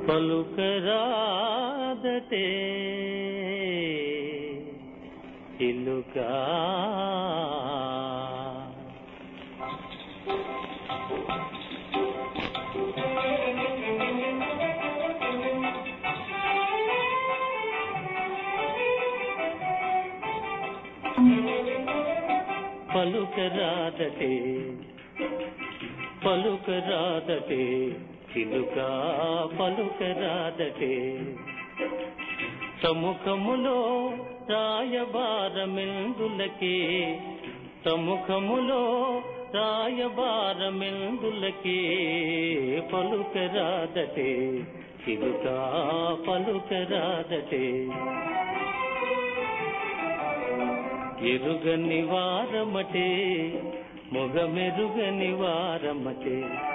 పలుకరాదటే చిలుకా పలుకరాదటే పలుకరాదటే చిలుక పలుకరాదటే సముఖములో రాయబారమెందులకే సముఖములో రాయబారమెందులకే పలుకరాదటే చిలుక పలుకరాదటే ఎరుగని వారమటే మొగమెరుగని వారమటే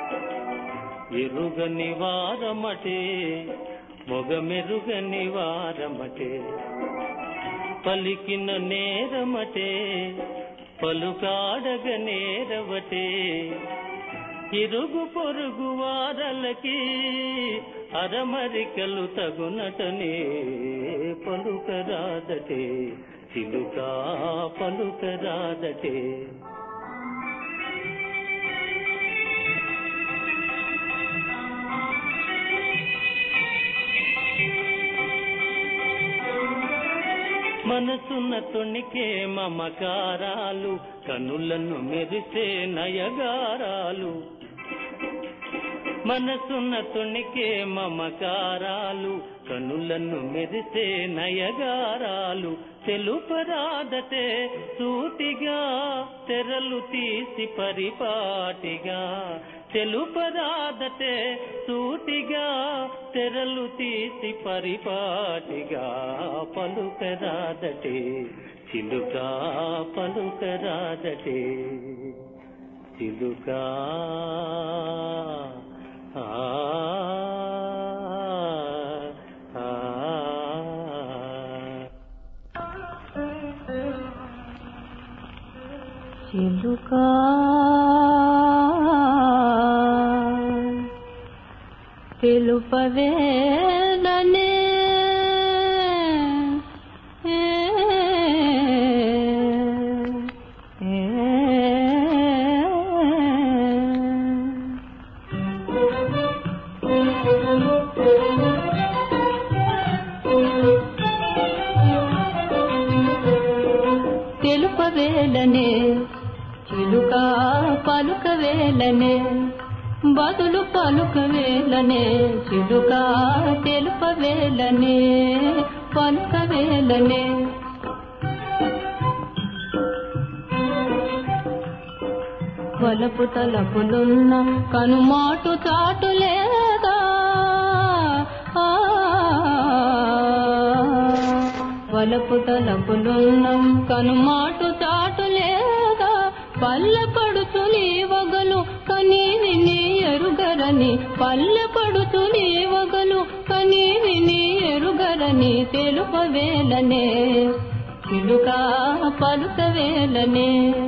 ఎరుగని వారమటే మొగమెరుగని వారమటే పలికిన నేరమటే పలుకాడగ నేరవటే ఇరుగు పొరుగు వారలకి అరమరికలు తగునటనే పలుకరాదటే చిలుక పలుకరాదటే మనసున్న తొణికే మమకారాలు కనులను మెరిసే నయగారాలు మనసున్న తొణికే మమకారాలు కనులను మెరిసే నయగారాలు తెలుపరాదటే సూటిగా తెరలు తీసి పరిపాటిగా తెలుపరాదటే సూటిగా తెరలు తీసి పరిపాటిగా పలుకరాదటే చిలుక పలుకరాదటే చిలుక ఆ ఆ, చిలుకా తెలుపవేలనే తెలుపవేలనే చిలుక పలుకవేలనే బదులు పలుకవేలనే చిలుక తెలుపవేలనే పలుకవేలనే వలపు తలపులున్న కనుమాటు చాటు లేదా ఆ, వలపు తలపులున్న కనుమాటు చాటు లేదా పల్లె పడుచు నీ వగలు కనీ విని ఎరుగరని పల్లె పడుచు నీ వగలు కనీ విని ఎరుగరని తెలుపవేలనే చిలుక పలుకవేలనే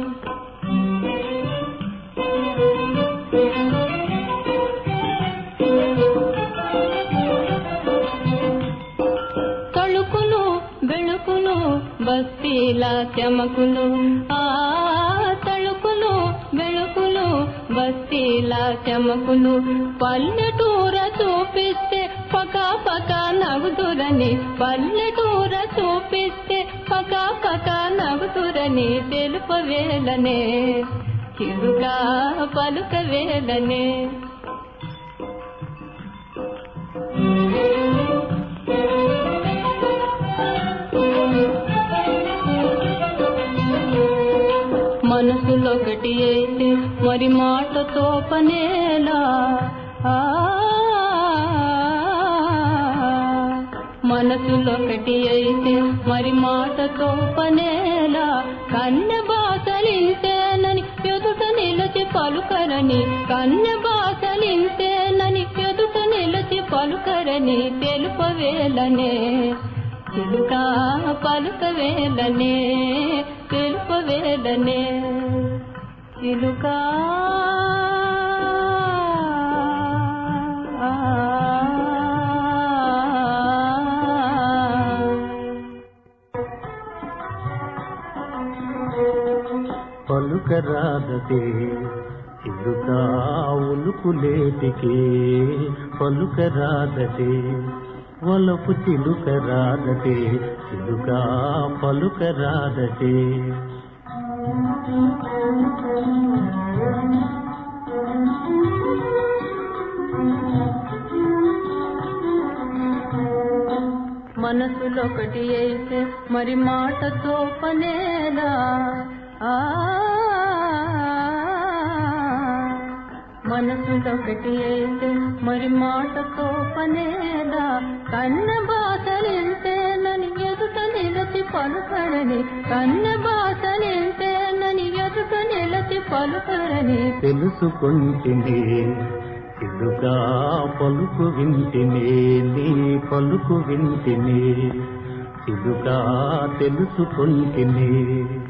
తళుకులు బెళుకులు బస్తీల చెమకులు ఆ తళుకులు బెళుకులు బస్తీల చెమకులు పల్లెటూర చూపిస్తే పక పక నవ్వుతురని పల్లెటూర చూపిస్తే పక పక నవ్వుతురని తెలుపవేలనే చిరుగా పలుకవేలనే మనసులొకటి అయితే మరి మాటతో పనేలా ఆ, మనసులొకటి అయితే మరి మాటతో పనేలా కన్నె బాసలింతేనని ఎదుట నిలచి పలుకరని కన్నె బాసలింతేనని ఎదుట నిలచి పలుకరని తెలుపవేలనే చిలుక పలుకవేలనే తెలుపవేలనే చిలుక ఆ పలుకరాదటే చిలుక ఉలుకులేటికి పలుకరాదటే ఒలపు చిలుకరాదటే చిలుక పలుకరాదటే మనసులొకటి అయితే మరి మాటతో పనేలా ఆ మనసులొకటి అయితే మరి మాటతో పనేలా కన్న బాసలింటేనని ఎదుట నిలచి పలుకరని కన్న బాసలింటేనని ఎదుట నిలచి పలుకరని తెలుసుకుంటిని చిలుక పలుకు వింటిని నీ పలుకు వింటిని చిలుక తెలుసుకుంటిని